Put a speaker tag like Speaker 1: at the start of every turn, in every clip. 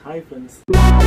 Speaker 1: hi friends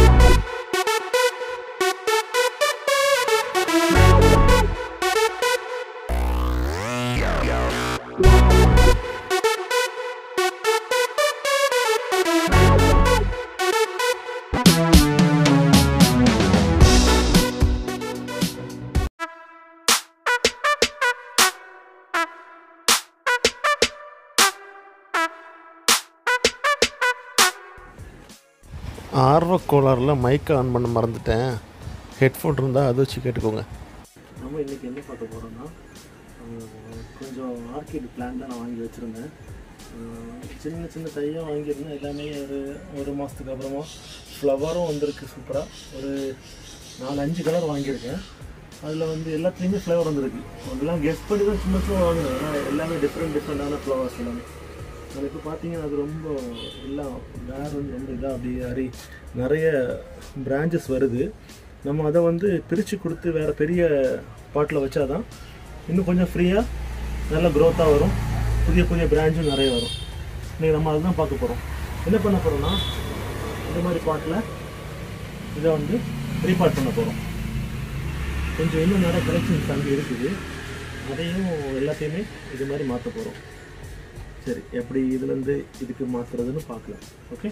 Speaker 2: ஆர்வ கோளாறில் மைக்கை on பண்ண மறந்துட்டேன் ஹெட்ஃபோன் இருந்தால் அதை வச்சு கேட்டுக்கோங்க
Speaker 1: நம்ம இன்னைக்கு என்ன பார்க்க போகிறோம்னா கொஞ்சம் ஆர்கிட் பிளான் தான் நான் வாங்கி வச்சுருந்தேன் அஹ் சின்ன சின்ன தையாக வாங்கியிருந்தேன் எல்லாமே ஒரு ஒரு மாதத்துக்கு அப்புறமா ஃப்ளவரும் வந்திருக்கு சூப்பராக ஒரு நாலு அஞ்சு கலர் வாங்கியிருக்கேன் அதில் வந்து எல்லாத்துலேயுமே ஃப்ளவர் வந்திருக்கு அதெல்லாம் கெஸ்ட் பண்ணி தான் சும்மா சும்மா வாங்கினேன் ஏன்னா எல்லாமே டிஃப்ரெண்ட் டிஃப்ரெண்டான ஃப்ளவர்ஸ் எல்லாமே அது இப்போ பார்த்தீங்கன்னா அது ரொம்ப எல்லாம் வேர் வந்து ரொம்ப இதாக அப்படி அரி நிறைய பிரான்ச்சஸ் வருது நம்ம அதை வந்து பிரித்து கொடுத்து வேறு பெரிய பாட்டில் வச்சாதான் இன்னும் கொஞ்சம் ஃப்ரீயாக நல்ல க்ரோத்தாக வரும் புதிய புதிய பிரான்ச்சும் நிறைய வரும் இன்னைக்கு நம்ம அதுதான் பார்க்க போகிறோம் என்ன பண்ண போகிறோம்னா இந்த மாதிரி பாட்டில் இதை வந்து ரீபார்ட் பண்ண போகிறோம் கொஞ்சம் இன்னும் நிறைய கலெக்ஷன்ஸ் அங்கே இருக்குது அதையும் எல்லாத்தையுமே இது மாதிரி மாற்ற போகிறோம் சரி எப்படி இதுலேருந்து இதுக்கு மாற்றுறதுன்னு பார்க்கலாம் ஓகே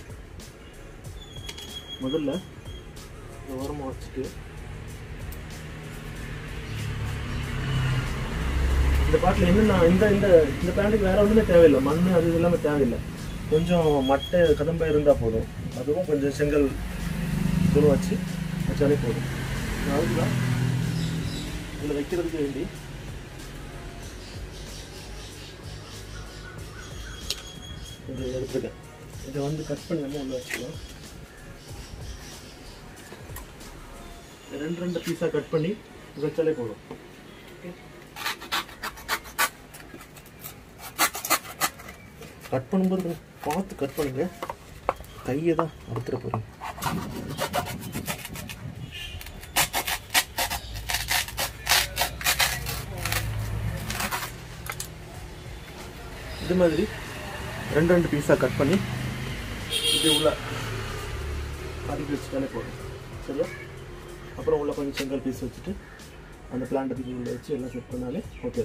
Speaker 1: முதல்ல இந்த ஓரமாக வச்சுட்டு இந்த பாட்டில் என்னென்ன இந்த இந்த இந்த பேண்ட்டுக்கு வேற ஒன்றுமே தேவையில்லை மண் அது இது எல்லாமே தேவையில்லை கொஞ்சம் மட்டை கதம்பை இருந்தால் போதும் அதுவும் கொஞ்சம் செங்கல் தூரம் வச்சு வச்சாலே போதும் நான் அதுதான் இதில் வைக்கிறதுக்கு வேண்டி இது எடுத்துருக்கேன் இதை வந்து கட் பண்ணி நம்ம உள்ள வச்சுக்கலாம் ரெண்டு ரெண்டு பீஸாக கட் பண்ணி வச்சாலே போதும் கட் பண்ணும்போது கொஞ்சம் பார்த்து கட் பண்ணுங்க கையை தான் அறுத்துட போகிறேன் இது மாதிரி ரெண்டு ரெண்டு பீஸாக கட் பண்ணி இது உள்ள அதுக்கு வச்சுட்டாலே போதும் சரியா அப்புறம் உள்ள கொஞ்சம் செங்கல் பீஸ் வச்சுட்டு அந்த பிளான்ட்டுக்கு உள்ள வச்சு எல்லாம் செட் பண்ணாலே ஓகே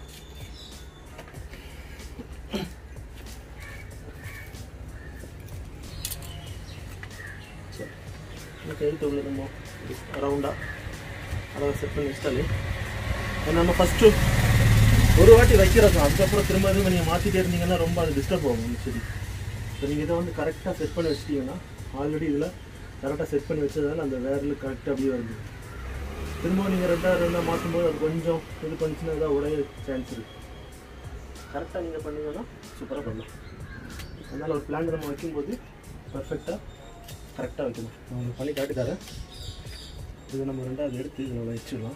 Speaker 1: சரி இந்த கையெழுத்து உள்ள நம்ம ரவுண்டாக அதை செட் பண்ணி வச்சிட்டாலே அது நம்ம ஃபஸ்ட்டு ஒரு வாட்டி வைக்கிறோம் அதுக்கப்புறம் திரும்ப திரும்ப நீங்கள் மாற்றிட்டே இருந்தீங்கன்னா ரொம்ப அது டிஸ்டர்ப் ஆகும் அந்த செடி ஸோ நீங்கள் இதை வந்து கரெக்டாக செட் பண்ணி வச்சிட்டீங்கன்னா ஆல்ரெடி இதில் கரெக்டாக செட் பண்ணி வச்சதால அந்த வேரில் கரெக்டாக அப்படியே வருது திரும்ப நீங்கள் ரெண்டாக ரெண்டாக மாற்றும்போது அது கொஞ்சம் இது பண்ணிச்சுன்னா ஏதாவது உடைய சான்ஸ் இருக்குது கரெக்டாக நீங்கள் பண்ணீங்கன்னா சூப்பராக பண்ணலாம் அதனால் ஒரு பிளான் நம்ம வைக்கும்போது பர்ஃபெக்டாக கரெக்டாக வைக்கணும் நான் உங்களுக்கு பண்ணி காட்டுக்காரேன் இதை நம்ம ரெண்டாவது எடுத்து இதில் வச்சிடலாம்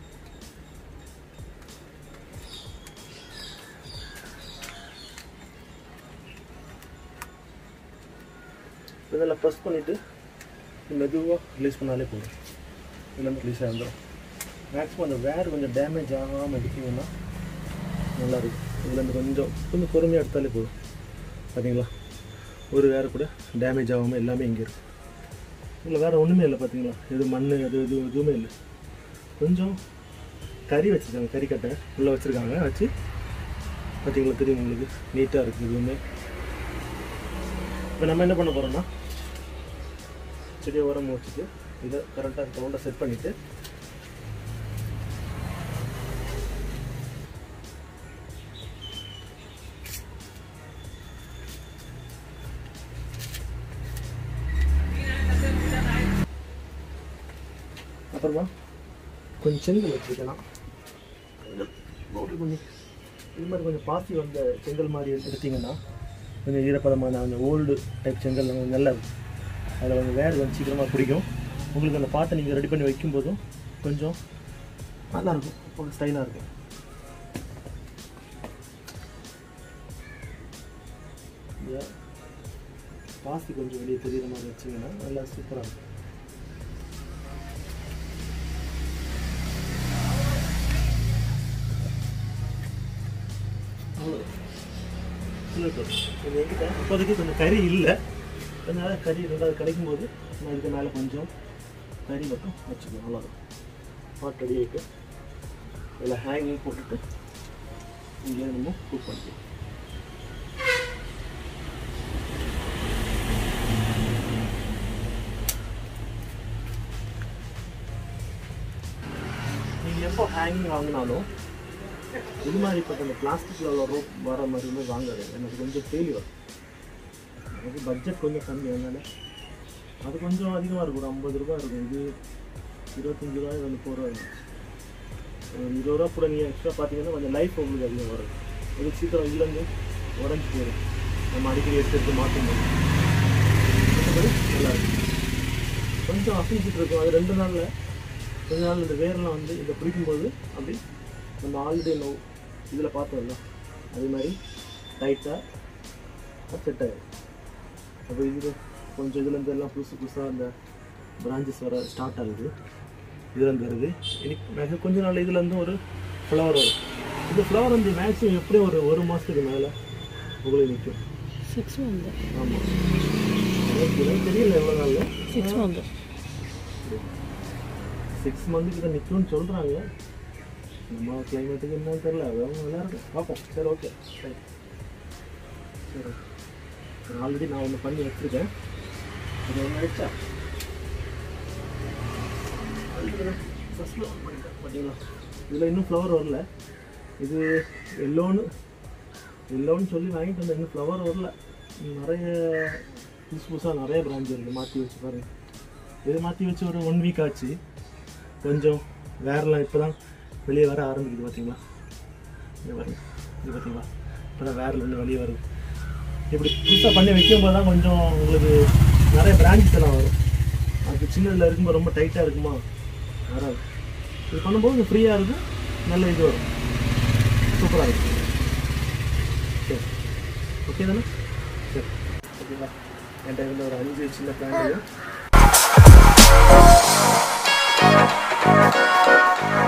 Speaker 1: இதெல்லாம் ப்ரெஸ் பண்ணிவிட்டு மெதுவாக ரிலீஸ் பண்ணாலே போதும் இதுலேருந்து ரிலீஸ் ஆகிடும் மேக்ஸிமம் அந்த வேர் கொஞ்சம் டேமேஜ் ஆகாமல் எடுத்தீங்கன்னா நல்லா இருக்கும் இதுலேருந்து கொஞ்சம் கொஞ்சம் பொறுமையாக எடுத்தாலே போதும் பார்த்தீங்களா ஒரு வேர் கூட டேமேஜ் ஆகாமல் எல்லாமே இங்கே இருக்கும் இதில் வேறு ஒன்றுமே இல்லை பார்த்தீங்களா இது மண் அது இது எதுவுமே இல்லை கொஞ்சம் கறி வச்சுருக்காங்க கறிக்கட்டை உள்ளே வச்சுருக்காங்க வச்சு பார்த்தீங்களா தெரியும் உங்களுக்கு நீட்டாக இருக்குது இதுவுமே இப்போ நம்ம என்ன பண்ண போகிறோம்னா செடியை உரம் வச்சுட்டு இதை கரெக்டாக ரவுண்டாக செட் பண்ணிவிட்டு அப்புறமா கொஞ்சம் செங்கல் வச்சுருக்கலாம் பவுடர் பண்ணி இது மாதிரி கொஞ்சம் பாசி வந்த செங்கல் மாதிரி எடுத்தீங்கன்னா கொஞ்சம் ஈரப்பதமான அந்த ஓல்டு டைப் செங்கல் கொஞ்சம் நல்லா இருக்கும் அதில் கொஞ்சம் வேர் கொஞ்சம் சீக்கிரமாக பிடிக்கும் உங்களுக்கு அந்த பாட்டை நீங்கள் ரெடி பண்ணி வைக்கும்போதும் கொஞ்சம் நல்லாயிருக்கும் கொஞ்சம் ஸ்டைலாக இருக்கும் இந்த பாசி கொஞ்சம் வெளியே தெரியுற மாதிரி வச்சிங்கன்னா நல்லா சூப்பராக இருக்கும் அவ்வளோ சொல்லட்டும் இது என்கிட்ட இப்போதைக்கு கொஞ்சம் கறி இல்லை கொஞ்ச நேரம் கறி ரெண்டாவது கிடைக்கும்போது நான் இதுக்கு மேலே கொஞ்சம் கறி மட்டும் வச்சுக்கணும் அவ்வளோதான் பாட் ரெடி ஆகிட்டு இதில் ஹேங்கிங் போட்டுட்டு இங்கே நம்ம குக் பண்ணிக்கலாம் நீங்கள் எப்போ ஹேங்கிங் வாங்கினாலும் இது மாதிரி இப்போ இந்த பிளாஸ்டிக்கில் உள்ள ரோப் வர மாதிரி வந்து வாங்காது எனக்கு கொஞ்சம் ஃபெயிலி வரும் எனக்கு பட்ஜெட் கொஞ்சம் கம்மி அதனால அது கொஞ்சம் அதிகமாக இருக்கும் ஒரு ஐம்பது ரூபா இருக்கும் இது இருபத்தஞ்சி ரூபாய் வந்து முப்பது ரூபாய் ஒரு இருபது ரூபா கூட நீங்கள் எக்ஸ்ட்ரா பார்த்தீங்கன்னா கொஞ்சம் லைஃப் உங்களுக்கு அதிகம் வரும் இது சீக்கிரம் இதுலேருந்து உடஞ்சி போயிடும் நம்ம அடிக்கடி எடுத்து எடுத்து மாற்றும் போது மற்றபடி நல்லா இருக்கும் கொஞ்சம் அசைஞ்சிட்டு இருக்கும் அது ரெண்டு நாளில் கொஞ்ச நாள் இந்த வேர்லாம் வந்து இதை பிடிக்கும்போது அப்படி நம்ம ஆல்ரெடி நோ இதில் பார்த்தோம்ல அதே மாதிரி டைட்டாக செட் ஆகிடும் அப்போ இது கொஞ்சம் இதுலேருந்து எல்லாம் புதுசு புதுசாக அந்த பிரான்ச்சஸ் வர ஸ்டார்ட் ஆகுது இதுலேருந்து வருது இனி மேக்ஸிமம் கொஞ்ச நாள் இதுலேருந்து ஒரு ஃப்ளவர் வரும் இந்த ஃப்ளவர் வந்து மேக்ஸிமம் எப்படியும் ஒரு ஒரு மாதத்துக்கு மேலே உங்களுக்கு நிற்கும்
Speaker 3: சிக்ஸ் மந்த்
Speaker 1: ஆமாம் எனக்கு தெரியல எவ்வளோ நாளில்
Speaker 3: சிக்ஸ் மந்த்
Speaker 1: சிக்ஸ் மந்த்து கிட்ட நிற்கும்னு சொல்கிறாங்க நம்ம கிளைமேட்டுக்கு என்னன்னு தெரில அதான் நல்லா இருக்கும் பார்ப்போம் சரி ஓகே சரி சரி ஆல்ரெடி நான் ஒன்று பண்ணி வச்சுருக்கேன் அது ஒன்று ஆயிடுச்சா ஃபஸ்ட்டில் ஒன்று பண்ணிட்டேன் பார்த்தீங்களா இதில் இன்னும் ஃப்ளவர் வரல இது எல்லோன்னு எல்லோன்னு சொல்லி வாங்கிட்டு வந்தேன் இன்னும் ஃப்ளவர் வரல நிறைய புதுசு புதுசாக நிறைய பிரான்ச் இருக்குது மாற்றி வச்சு பாருங்க இது மாற்றி வச்சு ஒரு ஒன் வீக் ஆச்சு கொஞ்சம் வேறெல்லாம் இப்போ தான் வெளியே வர ஆரம்பிக்குது பார்த்தீங்களா இங்க பாருங்க இது பார்த்தீங்களா இப்போ தான் வேரில் இருந்து வெளியே வருது இப்படி புதுசாக பண்ணி வைக்கும்போது தான் கொஞ்சம் உங்களுக்கு நிறைய பிரான்ச்சஸ் எல்லாம் வரும் அது சின்னதில் இருக்கும்போது ரொம்ப டைட்டாக இருக்குமா வராது இது பண்ணும்போது கொஞ்சம் ஃப்ரீயாக இருக்கும் நல்ல இது வரும் சூப்பராக இருக்கும் சரி ஓகே தானே சரி ஓகேங்களா என்கிட்ட இருந்த ஒரு அஞ்சு சின்ன பிளான்